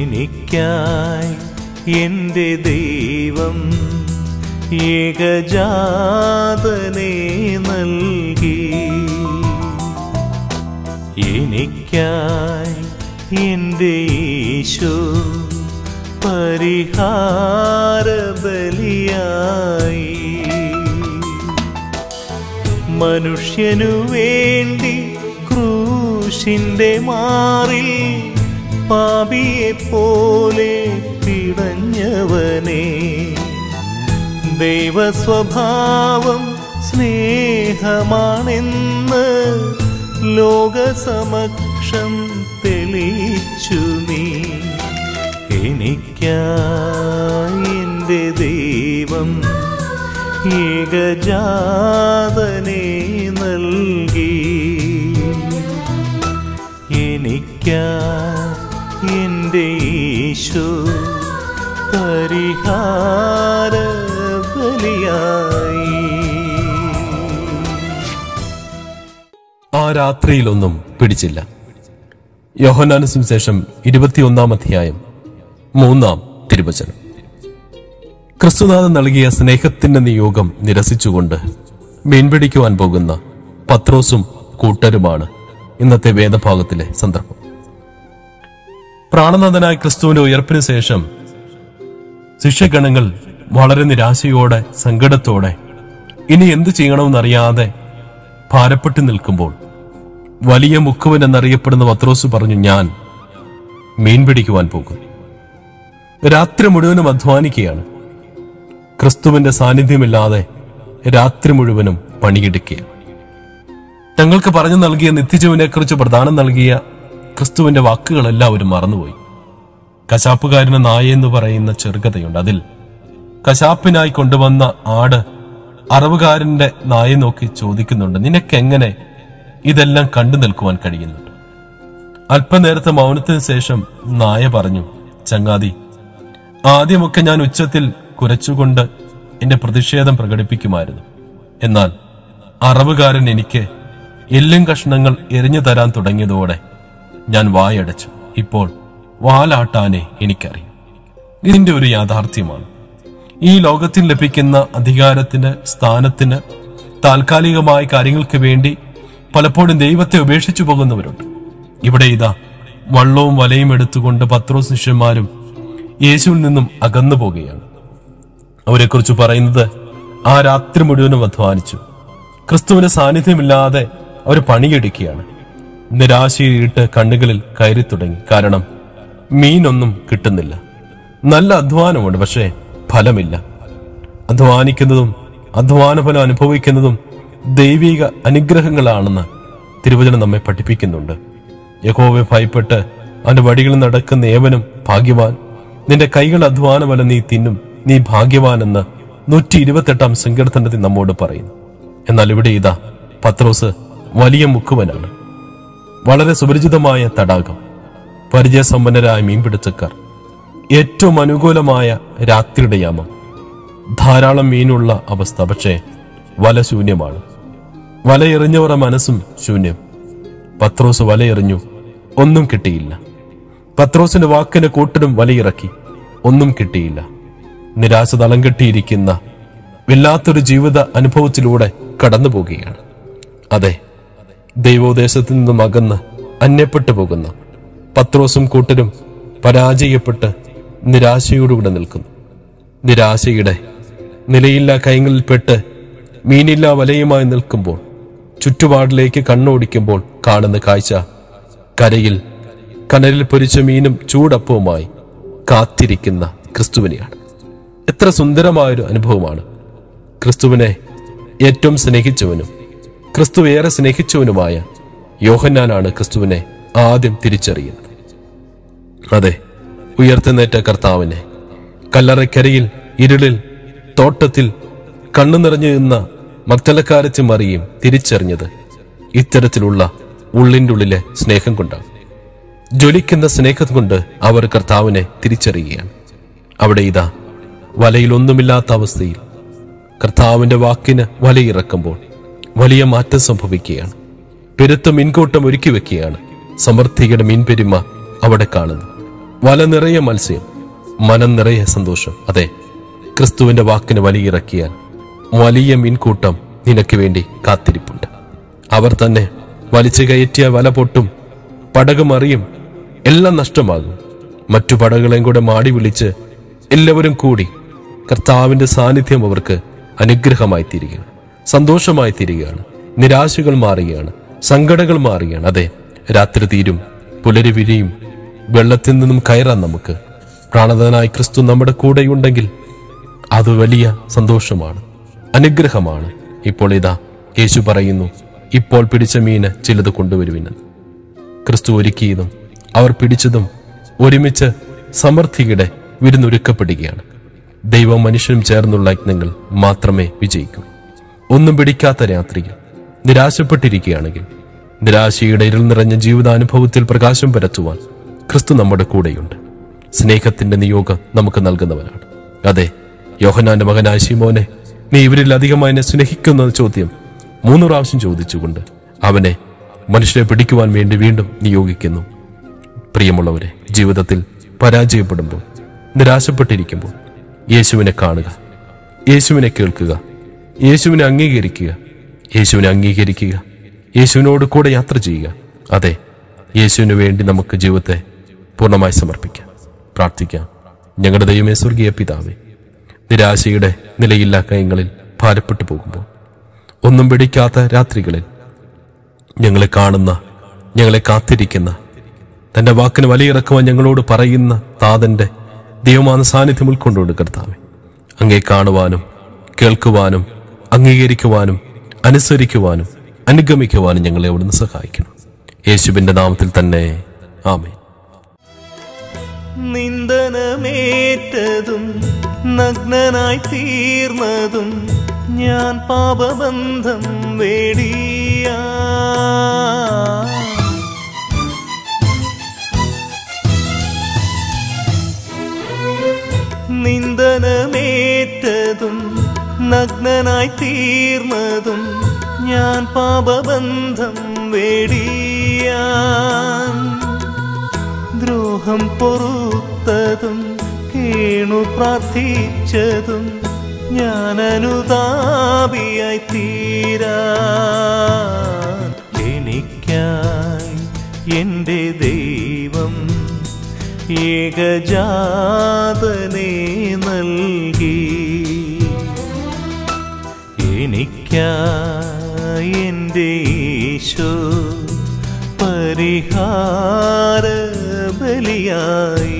എനിക്കായി എൻ്റെ ദൈവം ഏകജാതനെ നൽകി എനിക്കായി എൻ്റെ ഈശോ പരിഹാര ബലിയായി മനുഷ്യനു വേണ്ടി ക്രൂശിന്റെ മാറിൽ പാപിയെ പോലെ പിടഞ്ഞവനെ ദൈവസ്വഭാവം സ്നേഹമാണെന്ന് ലോകസമക്ഷം തെളിയിച്ചു നീ എനിക്കായി എൻ്റെ ദൈവം ഏകജാതനെ നൽകി എനിക്കാ എൻ്റെ ഈശോ പരിഹാര ബലിയായി ആ രാത്രിയിലൊന്നും പിടിച്ചില്ല യോഹനാന സുവിശേഷം ഇരുപത്തിയൊന്നാം അധ്യായം മൂന്നാം തിരുവചനം ക്രിസ്തുനാഥൻ നൽകിയ സ്നേഹത്തിന്റെ നിയോഗം നിരസിച്ചുകൊണ്ട് മീൻപിടിക്കുവാൻ പോകുന്ന പത്രോസും കൂട്ടരുമാണ് ഇന്നത്തെ വേദഭാഗത്തിലെ സന്ദർഭം പ്രാണനാഥനായ ക്രിസ്തുവിന്റെ ഉയർപ്പിന് ശേഷം ശിഷ്യഗണങ്ങൾ വളരെ നിരാശയോടെ സങ്കടത്തോടെ ഇനി എന്തു ചെയ്യണമെന്നറിയാതെ ഭാരപ്പെട്ടു നിൽക്കുമ്പോൾ വലിയ മുക്കുവൻ എന്നറിയപ്പെടുന്ന പത്രോസ് പറഞ്ഞു ഞാൻ മീൻ പിടിക്കുവാൻ പോകും രാത്രി മുഴുവനും അധ്വാനിക്കുകയാണ് ക്രിസ്തുവിന്റെ സാന്നിധ്യമില്ലാതെ രാത്രി മുഴുവനും പണിയെടുക്കുകയാണ് തങ്ങൾക്ക് പറഞ്ഞു നൽകിയ നിത്യജീവനെ കുറിച്ച് പ്രധാനം നൽകിയ ക്രിസ്തുവിന്റെ വാക്കുകൾ എല്ലാവരും മറന്നുപോയി കശാപ്പുകാരന് നായ എന്ന് പറയുന്ന ചെറുകഥയുണ്ട് അതിൽ കശാപ്പിനായി കൊണ്ടുവന്ന ആട് അറവുകാരന്റെ നായ നോക്കി ചോദിക്കുന്നുണ്ട് നിനക്കെങ്ങനെ ഇതെല്ലാം കണ്ടു നിൽക്കുവാൻ കഴിയുന്നുണ്ട് അല്പനേരത്തെ മൗനത്തിന് ശേഷം നായ പറഞ്ഞു ചങ്ങാതി ആദ്യമൊക്കെ ഞാൻ ഉച്ചത്തിൽ കുരച്ചുകൊണ്ട് എന്റെ പ്രതിഷേധം പ്രകടിപ്പിക്കുമായിരുന്നു എന്നാൽ അറവുകാരൻ എനിക്ക് എല്ലും കഷ്ണങ്ങൾ എറിഞ്ഞു തരാൻ തുടങ്ങിയതോടെ ഞാൻ വായടച്ചു ഇപ്പോൾ വാലാട്ടാനെ എനിക്കറിയും ഇതിന്റെ ഒരു യാഥാർത്ഥ്യമാണ് ഈ ലോകത്തിൽ ലഭിക്കുന്ന അധികാരത്തിന് സ്ഥാനത്തിന് താൽക്കാലികമായ കാര്യങ്ങൾക്ക് വേണ്ടി പലപ്പോഴും ദൈവത്തെ ഉപേക്ഷിച്ചു പോകുന്നവരുണ്ട് ഇവിടെ ഇതാ വള്ളവും വലയും എടുത്തുകൊണ്ട് പത്രോ ശിഷ്യന്മാരും യേശുവിൽ നിന്നും അകന്നു പോകുകയാണ് അവരെക്കുറിച്ച് പറയുന്നത് ആ രാത്രി മുഴുവനും അധ്വാനിച്ചു ക്രിസ്തുവിന് സാന്നിധ്യമില്ലാതെ അവർ പണിയെടുക്കുകയാണ് നിരാശയിട്ട് കണ്ണുകളിൽ കയറി തുടങ്ങി കാരണം മീനൊന്നും കിട്ടുന്നില്ല നല്ല അധ്വാനമുണ്ട് പക്ഷേ ഫലമില്ല അധ്വാനിക്കുന്നതും അധ്വാന ഫലം അനുഭവിക്കുന്നതും ദൈവിക അനുഗ്രഹങ്ങളാണെന്ന് തിരുവചനം നമ്മെ പഠിപ്പിക്കുന്നുണ്ട് യഹോവെ ഭയപ്പെട്ട് അവന്റെ വടികളിൽ നടക്കുന്ന ഏവനും ഭാഗ്യവാൻ നിന്റെ കൈകൾ അധ്വാനമല്ല നീ തിന്നും നീ ഭാഗ്യവാനെന്ന് നൂറ്റി ഇരുപത്തെട്ടാം സങ്കീർത്തനത്തിൽ നമ്മോട് പറയുന്നു എന്നാൽ ഇവിടെ ഇതാ പത്രോസ് വലിയ മുക്കുവനാണ് വളരെ സുപരിചിതമായ തടാകം പരിചയസമ്പന്നരായ മീൻപിടുത്തക്കാർ ഏറ്റവും അനുകൂലമായ രാത്രിയുടെ യാമം ധാരാളം മീനുള്ള അവസ്ഥ പക്ഷേ വല ശൂന്യമാണ് വലയെറിഞ്ഞവരുടെ മനസ്സും ശൂന്യം പത്രോസ് വലയെറിഞ്ഞു ഒന്നും കിട്ടിയില്ല പത്രോസിന്റെ വാക്കിന് കൂട്ടരും വലയിറക്കി ഒന്നും കിട്ടിയില്ല നിരാശ തളം കെട്ടിയിരിക്കുന്ന വല്ലാത്തൊരു ജീവിത അനുഭവത്തിലൂടെ കടന്നു പോകുകയാണ് അതെ ദൈവോദേശത്തിൽ നിന്നും അകന്ന് അന്യപ്പെട്ടു പോകുന്ന പത്രോസും കൂട്ടരും പരാജയപ്പെട്ട് നിരാശയോടുകൂടെ നിൽക്കുന്നു നിരാശയുടെ നിലയില്ലാ കൈകളിൽപ്പെട്ട് മീനില്ലാ വലയുമായി നിൽക്കുമ്പോൾ ചുറ്റുപാടിലേക്ക് കണ്ണോടിക്കുമ്പോൾ കാണുന്ന കാഴ്ച കരയിൽ കനലിൽ പൊരിച്ച മീനും ചൂടപ്പവുമായി കാത്തിരിക്കുന്ന ക്രിസ്തുവിനെയാണ് എത്ര സുന്ദരമായൊരു അനുഭവമാണ് ക്രിസ്തുവിനെ ഏറ്റവും സ്നേഹിച്ചവനും ക്രിസ്തു ഏറെ സ്നേഹിച്ചവനുമായ യോഹന്നാനാണ് ക്രിസ്തുവിനെ ആദ്യം തിരിച്ചറിയുന്നത് അതെ ഉയർത്തുന്നേറ്റ കർത്താവിനെ കല്ലറയ്ക്കരിയിൽ ഇരുളിൽ തോട്ടത്തിൽ കണ്ണു നിറഞ്ഞു നിന്ന മക്തലക്കാരച്ച് മറിയും തിരിച്ചറിഞ്ഞത് ഇത്തരത്തിലുള്ള ഉള്ളിൻ്റെ ഉള്ളിലെ സ്നേഹം കൊണ്ടാണ് ജ്വലിക്കുന്ന സ്നേഹം കൊണ്ട് അവർ കർത്താവിനെ തിരിച്ചറിയുകയാണ് അവിടെ ഇതാ വലയിലൊന്നുമില്ലാത്ത അവസ്ഥയിൽ കർത്താവിന്റെ വാക്കിന് വലയിറക്കുമ്പോൾ വലിയ മാറ്റം സംഭവിക്കുകയാണ് പെരുത്ത മീൻകൂട്ടം ഒരുക്കി വെക്കുകയാണ് സമൃദ്ധിയുടെ മീൻപെരുമ അവിടെ കാണുന്നു വല നിറയെ മത്സ്യം മനം നിറയെ സന്തോഷം അതെ ക്രിസ്തുവിന്റെ വാക്കിന് വലിയിറക്കിയാൽ വലിയ മീൻകൂട്ടം നിനക്ക് വേണ്ടി കാത്തിരിപ്പുണ്ട് അവർ തന്നെ വലിച്ചു കയറ്റിയ വല പൊട്ടും പടക് മറിയും എല്ലാം നഷ്ടമാകും മറ്റു പടകളെയും കൂടെ മാടി വിളിച്ച് എല്ലാവരും കൂടി കർത്താവിന്റെ സാന്നിധ്യം അവർക്ക് അനുഗ്രഹമായി തീരുകയാണ് സന്തോഷമായി തീരുകയാണ് നിരാശകൾ മാറുകയാണ് സങ്കടങ്ങൾ മാറുകയാണ് അതെ രാത്രി തീരും പുലരി വിരിയും വെള്ളത്തിൽ നിന്നും കയറാൻ നമുക്ക് പ്രാണതനായ ക്രിസ്തു നമ്മുടെ കൂടെയുണ്ടെങ്കിൽ അത് വലിയ സന്തോഷമാണ് അനുഗ്രഹമാണ് ഇപ്പോൾ ഇതാ യേശു പറയുന്നു ഇപ്പോൾ പിടിച്ച മീന് ചിലത് കൊണ്ടുവരുവിനെന്ന് ക്രിസ്തു ഒരുക്കിയതും അവർ പിടിച്ചതും ഒരുമിച്ച് സമൃദ്ധിയുടെ വിരുന്നൊരുക്കപ്പെടുകയാണ് ദൈവം മനുഷ്യനും ചേർന്നുള്ള യജ്ഞങ്ങൾ മാത്രമേ വിജയിക്കൂ ഒന്നും പിടിക്കാത്ത രാത്രിയിൽ നിരാശപ്പെട്ടിരിക്കുകയാണെങ്കിൽ നിരാശയുടെ ഇരുൾ നിറഞ്ഞ ജീവിതാനുഭവത്തിൽ പ്രകാശം പരത്തുവാൻ ക്രിസ്തു നമ്മുടെ കൂടെയുണ്ട് സ്നേഹത്തിന്റെ നിയോഗം നമുക്ക് നൽകുന്നവനാണ് അതെ യോഹനാന്റെ മകനായ ശിമോനെ നീ ഇവരിൽ അധികമായി എന്നെ സ്നേഹിക്കുന്ന ചോദ്യം മൂന്ന് പ്രാവശ്യം ചോദിച്ചുകൊണ്ട് അവനെ മനുഷ്യരെ പിടിക്കുവാൻ വേണ്ടി വീണ്ടും നിയോഗിക്കുന്നു പ്രിയമുള്ളവരെ ജീവിതത്തിൽ പരാജയപ്പെടുമ്പോൾ നിരാശപ്പെട്ടിരിക്കുമ്പോൾ യേശുവിനെ കാണുക യേശുവിനെ കേൾക്കുക യേശുവിനെ അംഗീകരിക്കുക യേശുവിനെ അംഗീകരിക്കുക യേശുവിനോട് കൂടെ യാത്ര ചെയ്യുക അതെ യേശുവിന് വേണ്ടി നമുക്ക് ജീവിതത്തെ പൂർണ്ണമായി സമർപ്പിക്കാം പ്രാർത്ഥിക്കാം ഞങ്ങളുടെ ദൈവമേ സ്വർഗീയ പിതാവേ നിരാശയുടെ നിലയില്ല കയങ്ങളിൽ ഭാരപ്പെട്ടു പോകുമ്പോൾ ഒന്നും പിടിക്കാത്ത രാത്രികളിൽ ഞങ്ങളെ കാണുന്ന ഞങ്ങളെ കാത്തിരിക്കുന്ന തന്റെ വാക്കിന് വലിയിറക്കുവാൻ ഞങ്ങളോട് പറയുന്ന താതന്റെ ദൈവമാന സാന്നിധ്യം ഉൾക്കൊണ്ടുകൊണ്ട് കർത്താവെ അങ്ങേ കാണുവാനും കേൾക്കുവാനും അംഗീകരിക്കുവാനും അനുസരിക്കുവാനും അനുഗമിക്കുവാനും ഞങ്ങളെ അവിടുന്ന് സഹായിക്കണം യേശുവിന്റെ നാമത്തിൽ തന്നെ ആമേ നിന്ദനമേറ്റതും നഗ്നനായി തീർന്നതും ഞാൻ പാപബന്ധം വേടിയ നിന്ദനമേറ്റതും നഗ്നനായി തീർന്നതും ഞാൻ പാപബന്ധം വേടിയാൻ ദ്രോഹം പൊറുത്തതും കേണു പ്രാർത്ഥിച്ചതും ഞാൻ അനുതാപിയായി തീരാ എനിക്കായി എൻ്റെ ദൈവം ഏകജാതനെ നൽകി എനിക്കായി എൻ്റെ ഈശോ പരിഹാര ബലിയായി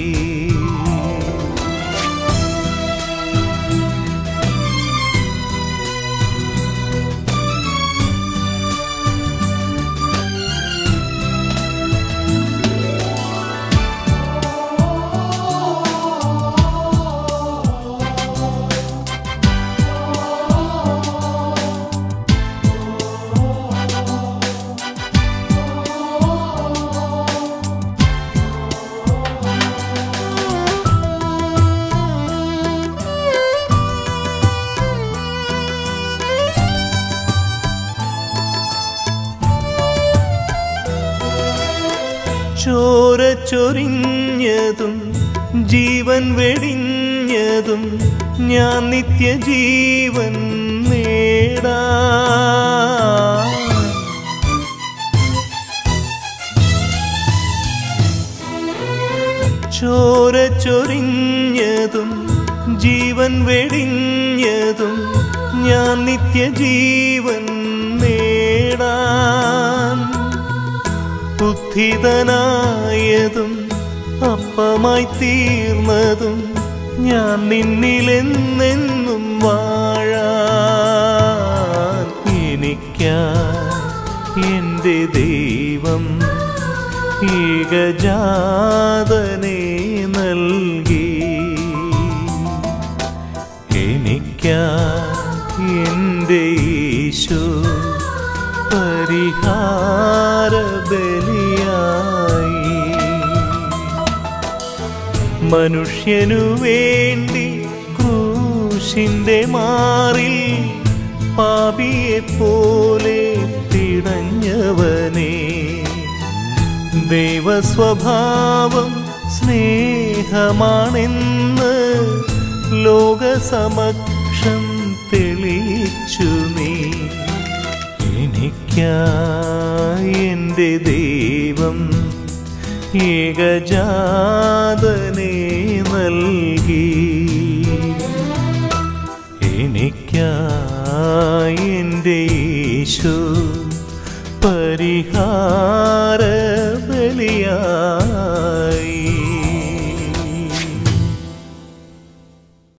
ചോര ചൊരിഞ്ഞതും ജീവൻ വെടിഞ്ഞതും ഞാൻ നിത്യജീവൻ നേടാ ചോര ചൊരിഞ്ഞതും ജീവൻ വെടിഞ്ഞതും ഞാൻ നിത്യജീവൻ നേടാൻ ബുദ്ധിതനായതും അപ്പമായി തീർന്നതും ഞാൻ നിന്നിലെന്നെന്നും വാഴാൻ എനിക്കാ എൻ്റെ ദൈവം ഏകജാതനെ നൽകി എനിക്കാ എൻ്റെ ഈശോ പരിഹാര ബലിയായി മനുഷ്യനു വേണ്ടി ക്രൂശിന്റെ മാറിൽ പാപിയെ പോലെ പിടഞ്ഞവനെ ദൈവസ്വഭാവം സ്നേഹമാണെന്ന് ലോകസമക്ഷം തെളിയിച്ചു നീ എനിക്കായി എൻ്റെ ദൈവം ഏകജാതനെ നൽകി എനിക്കായി എൻ്റെ യേശു പരിഹാര ബലിയാ